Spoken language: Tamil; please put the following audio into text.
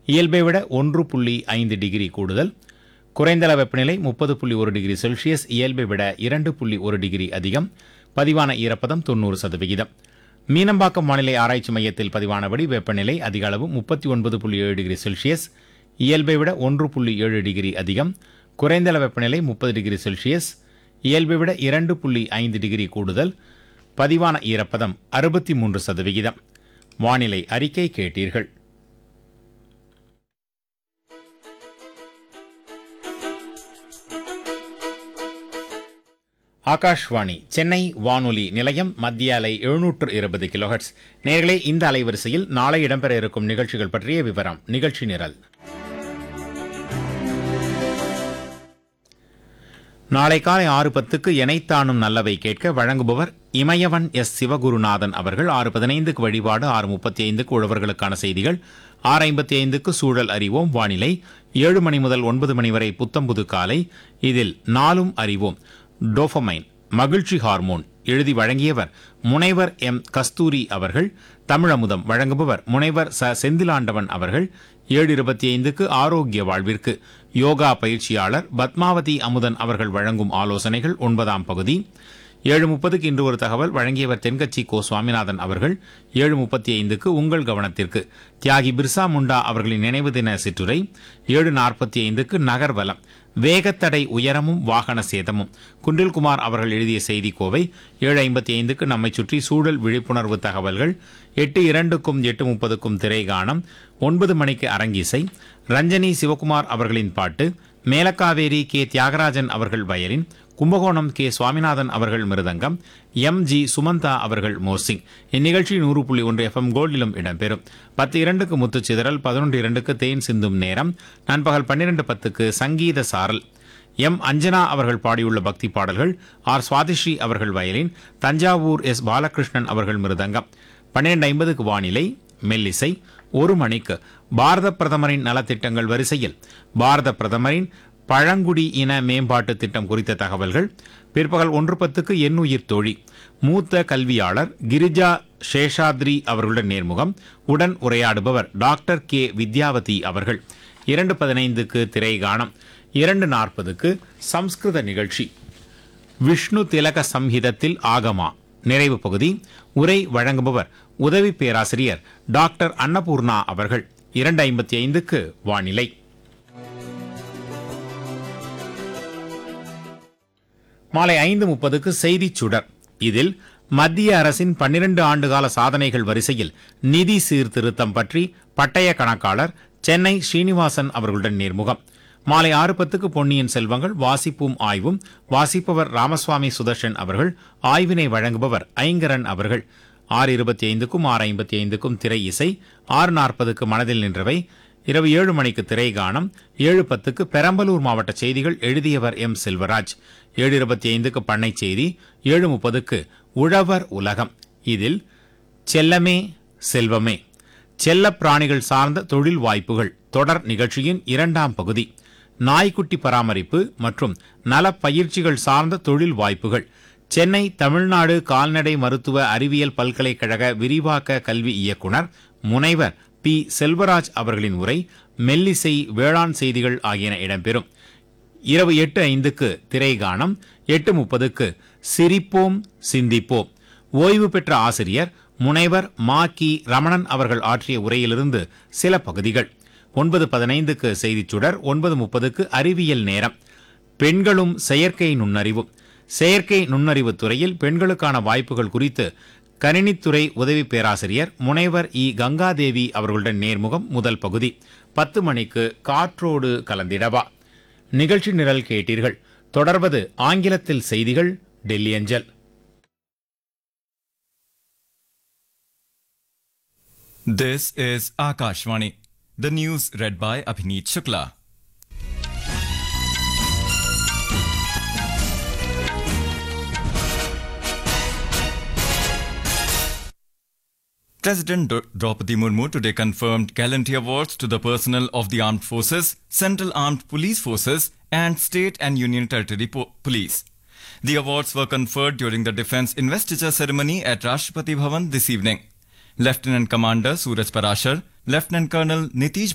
இயல்பை விட ஒன்று புள்ளி ஐந்து டிகிரி கூடுதல் குறைந்தள வெப்பநிலை முப்பது புள்ளி ஒரு டிகிரி செல்சியஸ் இயல்பை விட இரண்டு புள்ளி ஒரு டிகிரி அதிகம் பதிவான ஈரப்பதம் தொண்ணூறு சதவிகிதம் மீனம்பாக்கம் வானிலை ஆராய்ச்சி மையத்தில் பதிவானபடி வெப்பநிலை அதிக அளவு முப்பத்தி ஒன்பது புள்ளி ஏழு டிகிரி செல்சியஸ் இயல்பை விட ஒன்று புள்ளி ஏழு டிகிரி அதிகம் குறைந்தள வெப்பநிலை முப்பது டிகிரி செல்சியஸ் இயல்பை விட இரண்டு புள்ளி ஐந்து டிகிரி கூடுதல் பதிவான ஈரப்பதம் அறுபத்தி மூன்று சதவிகிதம் வானிலை அறிக்கை கேட்டீர்கள் ஆகாஷ்வாணி சென்னை வானொலி நிலையம் மத்திய அலை எழுநூற்று இருபது கிலோஹெட்ஸ் நேர்களே இந்த அலைவரிசையில் நாளை இடம்பெற இருக்கும் நிகழ்ச்சிகள் பற்றிய விவரம் நிகழ்ச்சி நிரல் நாளை காலை ஆறு பத்துக்கு எனைத்தானும் நல்லவை கேட்க வழங்குபவர் இமயவன் எஸ் சிவகுருநாதன் அவர்கள் ஆறு பதினைந்துக்கு வழிபாடு ஆறு முப்பத்தி ஐந்துக்கு உழவர்களுக்கான செய்திகள் ஆறு ஐம்பத்தி ஐந்துக்கு சூழல் அறிவோம் வானிலை ஏழு மணி முதல் ஒன்பது மணி வரை புத்தம்புது காலை இதில் நாளும் அறிவோம் டோபமைன் மகிழ்ச்சி ஹார்மோன் எழுதி வழங்கியவர் முனைவர் எம் கஸ்தூரி அவர்கள் தமிழமுதம் வழங்குபவர் முனைவர் ச செந்திலாண்டவன் அவர்கள் ஏழு இருபத்தி ஐந்துக்கு ஆரோக்கிய வாழ்விற்கு யோகா பயிற்சியாளர் பத்மாவதி அமுதன் அவர்கள் வழங்கும் ஆலோசனைகள் ஒன்பதாம் பகுதி ஏழு முப்பதுக்கு இன்று ஒரு தகவல் வழங்கியவர் தென்கட்சி கோ சுவாமிநாதன் அவர்கள் ஏழு முப்பத்தி ஐந்துக்கு உங்கள் கவனத்திற்கு தியாகி பிர்சா முண்டா அவர்களின் நினைவு தின சிற்றுரை ஏழு நாற்பத்தி ஐந்துக்கு நகர்வலம் வேகத்தடை உயரமும் வாகன சேதமும் குன்றில்குமார் அவர்கள் எழுதிய செய்தி கோவை ஏழு ஐம்பத்தி ஐந்துக்கு நம்மை சுற்றி சூழல் விழிப்புணர்வு தகவல்கள் எட்டு இரண்டுக்கும் எட்டு முப்பதுக்கும் திரைகானம் ஒன்பது மணிக்கு அரங்கிசை ரஞ்சனி சிவகுமார் அவர்களின் பாட்டு மேலக்காவேரி கே தியாகராஜன் அவர்கள் வயலின் கும்பகோணம் கே சுவாமிநாதன் அவர்கள் மிருதங்கம் எம் ஜி சுமந்தா அவர்கள் மோர்சிங் இந்நிகழ்ச்சி நூறு புள்ளி ஒன்று எஃப்எம் கோல்டிலும் இடம்பெறும் பத்து இரண்டுக்கு முத்துச்சிதறல் பதினொன்று இரண்டுக்கு தேன் சிந்தும் நேரம் நண்பகல் பன்னிரண்டு பத்துக்கு சங்கீத சாரல் எம் அஞ்சனா அவர்கள் பாடியுள்ள பக்தி பாடல்கள் ஆர் சுவாதிஸ்ரீ அவர்கள் வயலின் தஞ்சாவூர் எஸ் பாலகிருஷ்ணன் அவர்கள் மிருதங்கம் பன்னிரண்டு ஐம்பதுக்கு வானிலை மெல்லிசை ஒரு மணிக்கு பாரத பிரதமரின் நலத்திட்டங்கள் வரிசையில் பாரத பிரதமரின் பழங்குடி இன மேம்பாட்டு திட்டம் குறித்த தகவல்கள் பிற்பகல் ஒன்று பத்துக்கு எண்ணுயிர் தோழி மூத்த கல்வியாளர் கிரிஜா சேஷாத்ரி அவர்களுடன் நேர்முகம் உடன் உரையாடுபவர் டாக்டர் கே வித்யாவதி அவர்கள் இரண்டு பதினைந்துக்கு திரைகானம் இரண்டு நாற்பதுக்கு சம்ஸ்கிருத நிகழ்ச்சி விஷ்ணு திலக சம்ஹிதத்தில் ஆகமா நிறைவு பகுதி உரை வழங்குபவர் உதவி பேராசிரியர் டாக்டர் அன்னபூர்ணா அவர்கள் இரண்டு ஐம்பத்தி ஐந்துக்கு வானிலை மாலை ஐந்து முப்பதுக்கு செய்திச் சுடர் இதில் மத்திய அரசின் பன்னிரண்டு ஆண்டுகால சாதனைகள் வரிசையில் நிதி சீர்திருத்தம் பற்றி பட்டய கணக்காளர் சென்னை ஸ்ரீனிவாசன் அவர்களுடன் நேர்முகம் மாலை ஆறு பத்துக்கு பொன்னியின் செல்வங்கள் வாசிப்பும் ஆய்வும் வாசிப்பவர் ராமசுவாமி சுதர்ஷன் அவர்கள் ஆய்வினை வழங்குபவர் ஐங்கரன் அவர்கள் ஆறு இருபத்தி ஐந்துக்கும் ஆறு ஐம்பத்தி ஐந்துக்கும் திரை இசை ஆறு நாற்பதுக்கு மனதில் நின்றவை இரவு ஏழு மணிக்கு திரைகானம் ஏழு பத்துக்கு பெரம்பலூர் மாவட்ட செய்திகள் எழுதியவர் எம் செல்வராஜ் ஏழு இருபத்தி ஐந்துக்கு பண்ணை செய்தி ஏழு முப்பதுக்கு உழவர் உலகம் இதில் செல்லமே செல்வமே செல்ல பிராணிகள் சார்ந்த தொழில் வாய்ப்புகள் தொடர் நிகழ்ச்சியின் இரண்டாம் பகுதி நாய்க்குட்டி பராமரிப்பு மற்றும் நல பயிற்சிகள் சார்ந்த தொழில் வாய்ப்புகள் சென்னை தமிழ்நாடு கால்நடை மருத்துவ அறிவியல் பல்கலைக்கழக விரிவாக்க கல்வி இயக்குனர் முனைவர் பி செல்வராஜ் அவர்களின் உரை மெல்லிசை வேளாண் செய்திகள் ஆகியன இடம்பெறும் இரவு எட்டு ஐந்துக்கு திரைகானம் எட்டு முப்பதுக்கு சிரிப்போம் சிந்திப்போம் ஓய்வு பெற்ற ஆசிரியர் முனைவர் மா கி ரமணன் அவர்கள் ஆற்றிய உரையிலிருந்து சில பகுதிகள் ஒன்பது பதினைந்துக்கு செய்திச் சுடர் ஒன்பது முப்பதுக்கு அறிவியல் நேரம் பெண்களும் செயற்கை நுண்ணறிவும் செயற்கை நுண்ணறிவு துறையில் பெண்களுக்கான வாய்ப்புகள் குறித்து கணினித்துறை உதவி பேராசிரியர் முனைவர் இ கங்காதேவி அவர்களுடன் நேர்முகம் முதல் பகுதி பத்து மணிக்கு காற்றோடு கலந்திடவா நிகழ்ச்சி நிரல் கேட்டீர்கள் தொடர்வது ஆங்கிலத்தில் செய்திகள் டெல்லி அஞ்சல் This is Akashvani. The news read by Abhineet Shukla. President Dr- Draupadi Murmu today confirmed gallantry awards to the personnel of the armed forces, central armed police forces, and state and union territory po- police. The awards were conferred during the defense investiture ceremony at Rashtrapati Bhavan this evening. Lieutenant Commander Suraj Parashar, Lieutenant Colonel Nitish